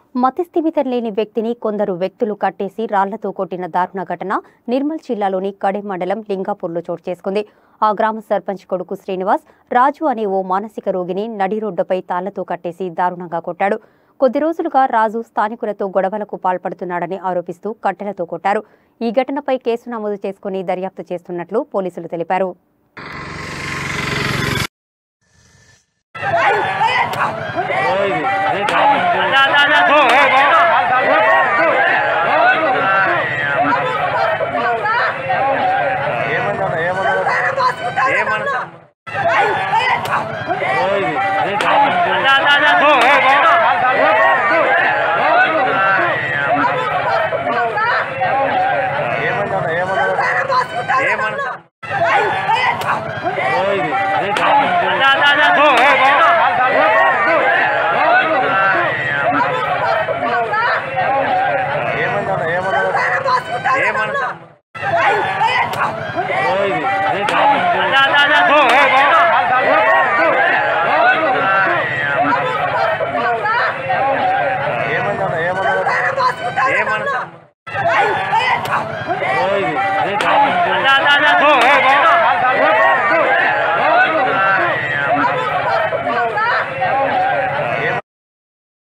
మతిస్థిమితం లేని వ్యక్తిని కొందరు వ్యక్తులు కట్టేసి రాళ్లతో కొట్టిన దారుణ ఘటన నిర్మల్ జిల్లాలోని కడెం మండలం లింగాపూర్లో చోటు చేసుకుంది ఆ గ్రామ సర్పంచ్ కొడుకు శ్రీనివాస్ రాజు అనే ఓ మానసిక రోగిని నడి రోడ్డుపై తాళ్లతో కట్టేసి దారుణంగా కొట్టాడు కొద్ది రోజులుగా రాజు స్థానికులతో గొడవలకు పాల్పడుతున్నాడని ఆరోపిస్తూ కట్టెలతో కొట్టారు ఈ ఘటనపై కేసు నమోదు చేసుకుని దర్యాప్తు చేస్తున్నట్లు పోలీసులు తెలిపారు ఏమన్నా